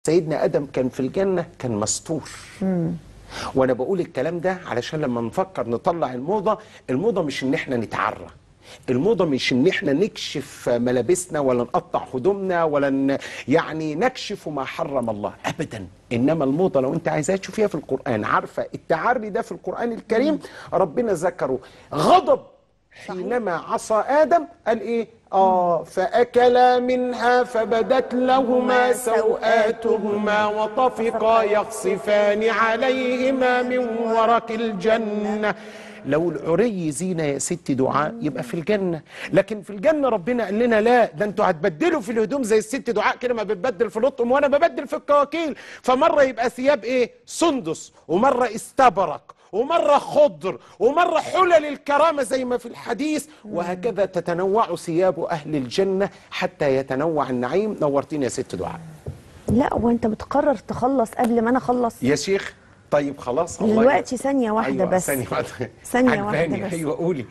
سيدنا ادم كان في الجنه كان مستور وانا بقول الكلام ده علشان لما نفكر نطلع الموضه الموضه مش ان احنا نتعرى الموضة مش ان احنا نكشف ملابسنا ولا نقطع هدومنا ولا ن... يعني نكشف ما حرم الله ابدا انما الموضة لو انت عايزاها تشوفيها في القرآن عارفة التعري ده في القرآن الكريم ربنا ذكره غضب حينما عصى آدم قال إيه آه فأكلا منها فبدت لهما سوآتهما وطفقا يخصفان عليهما من ورق الجنة لو العري زينة يا ست دعاء يبقى في الجنة لكن في الجنة ربنا قال لنا لا ده انتوا هتبدلوا في الهدوم زي الست دعاء كده ما بتبدل في لطم وانا ببدل في الكواكيل فمرة يبقى ثياب ايه سندس ومرة استبرق ومرة خضر ومرة حلل الكرامة زي ما في الحديث وهكذا تتنوع ثياب أهل الجنة حتى يتنوع النعيم نورتين يا ست دعاء لا وانت بتقرر تخلص قبل ما انا اخلص يا شيخ طيب خلاص الله دلوقتي يبارك. ثانية واحدة أيوة بس. ثانية واحدة ثانية واحدة عجباني. بس. أيوة قولي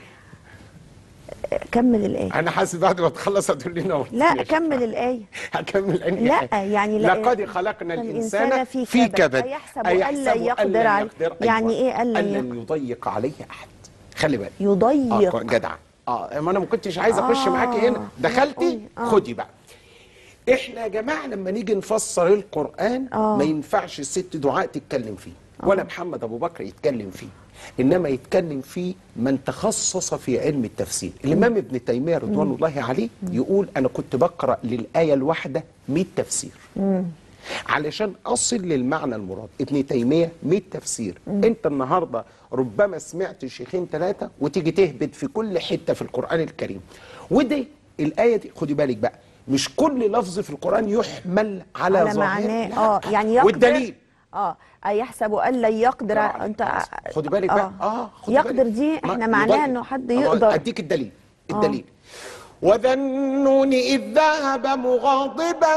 كمل الآية أنا حاسس بعد ما تخلص هتقول لي نورتين لا يا شيخ. كمل الآية هكمل أني لا يعني لا لقد خلقنا الإنسان الإنسان في في كبد. كبد أيحسب أيحسب أن لن يقدر عليه؟ يعني إيه أن لن أن لن يضيق عليه أحد خلي بالك يضيق اه جدع اه ما انا ما كنتش عايز اخش آه. معاكي هنا دخلتي قولي. آه. خدي بقى احنا يا جماعه لما نيجي نفسر القران آه. ما ينفعش الست دعاء تتكلم فيه ولا محمد ابو بكر يتكلم فيه انما يتكلم فيه من تخصص في علم التفسير الامام ابن تيميه رضوان الله عليه يقول انا كنت بقرا للايه الواحده 100 تفسير علشان اصل للمعنى المراد ابن تيميه 100 تفسير انت النهارده ربما سمعت شيخين ثلاثه وتيجي تهبد في كل حته في القران الكريم ودي الايه دي خدي بالك بقى مش كل لفظ في القران يحمل على, على ظاهره معناه لا. اه يعني يقدر والدليل اه أيحسب أن لن يقدر برافو عليك. أنت خدي بالك بقى اه خدي يقدر بالك. دي ما احنا معناها يضيق. انه حد آه، يقدر اديك الدليل الدليل وذا النون إذ ذهب مغاضبا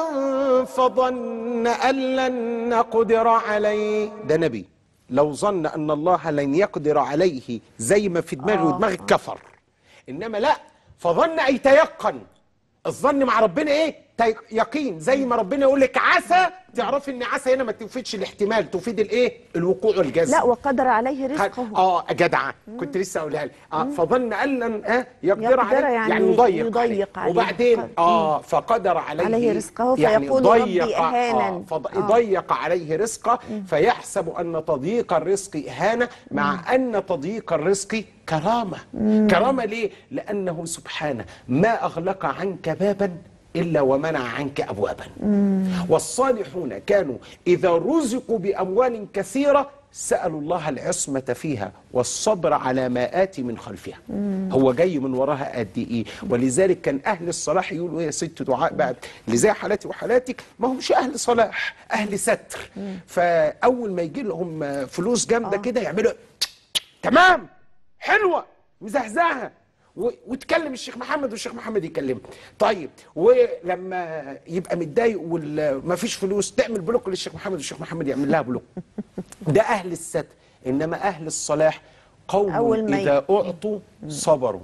فظن أن لن نقدر عليه ده نبي لو ظن أن الله لن يقدر عليه زي ما في دماغه آه. ودماغك كفر إنما لا فظن أي تيقن الظن مع ربنا ايه تي- يقين زي ما ربنا يقول لك عسى تعرفي ان عسى هنا ما تفيدش الاحتمال تفيد الايه الوقوع والجزم لا وقدر عليه رزقه اه جدعه كنت لسه اقولها لك اه فظن ان لن آه يقدر, يقدر عليه يعني يعني يضيق, يضيق عليه. وبعدين قد- اه فقدر عليه عليه رزقه يعني فيقول ضيق- ربي إهانا. آه فض- آه. ضيق عليه رزقه فيحسب ان تضييق الرزق اهانه مع ان تضييق الرزق كرامه كرامه ليه لانه سبحانه ما اغلق عنك بابا إلا ومنع عنك أبوابا والصالحون كانوا إذا رزقوا بأموال كثيرة سألوا الله العصمة فيها والصبر على ما آتي من خلفها هو جاي من وراها قد إيه ولذلك كان أهل الصلاح يقولوا يا ست دعاء بعد اللي زي حالاتي وحالاتك ما همش أهل صلاح أهل ستر فأول ما يجي لهم فلوس جامدة كده يعملوا تمام حلوة مزهزهة و- وتكلم الشيخ محمد والشيخ محمد يكلمه طيب ولما يبقى متضايق ومفيش فلوس تعمل بلوك للشيخ محمد والشيخ محمد يعمل لها بلوك ده اهل الستر انما اهل الصلاح قوم أول ما ي- اذا اعطوا صبروا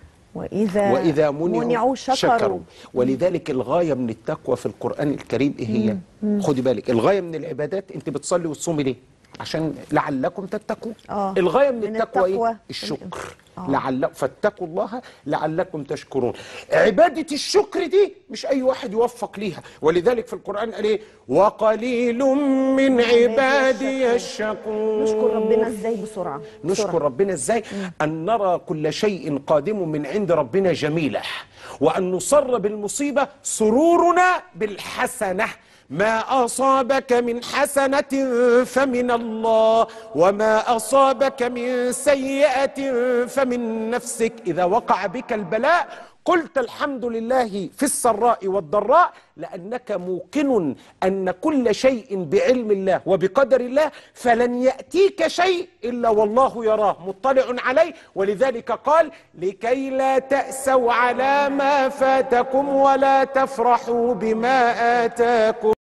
وإذا, واذا منعوا, منعوا شكروا, شكروا ولذلك الغايه من التقوى في القران الكريم ايه هي خدي بالك الغايه من العبادات انت بتصلي وتصومي ليه عشان لعلكم تتقون آه. الغايه من, من التقوى, التقوى ايه الشكر لعل فاتقوا الله لعلكم تشكرون عباده الشكر دي مش اي واحد يوفق ليها ولذلك في القران قال ايه وقليل من عبادي الشكور نشكر ربنا ازاي بسرعة نشكر بسرعة. ربنا ازاي ان نرى كل شيء قادم من عند ربنا جميله وان نصر بالمصيبه سرورنا بالحسنه ما اصابك من حسنه فمن الله وما اصابك من سيئه فمن نفسك اذا وقع بك البلاء قلت الحمد لله في السراء والضراء لأنك موقن أن كل شيء بعلم الله وبقدر الله فلن يأتيك شيء إلا والله يراه مطلع عليه ولذلك قال لكي لا تأسوا على ما فاتكم ولا تفرحوا بما آتاكم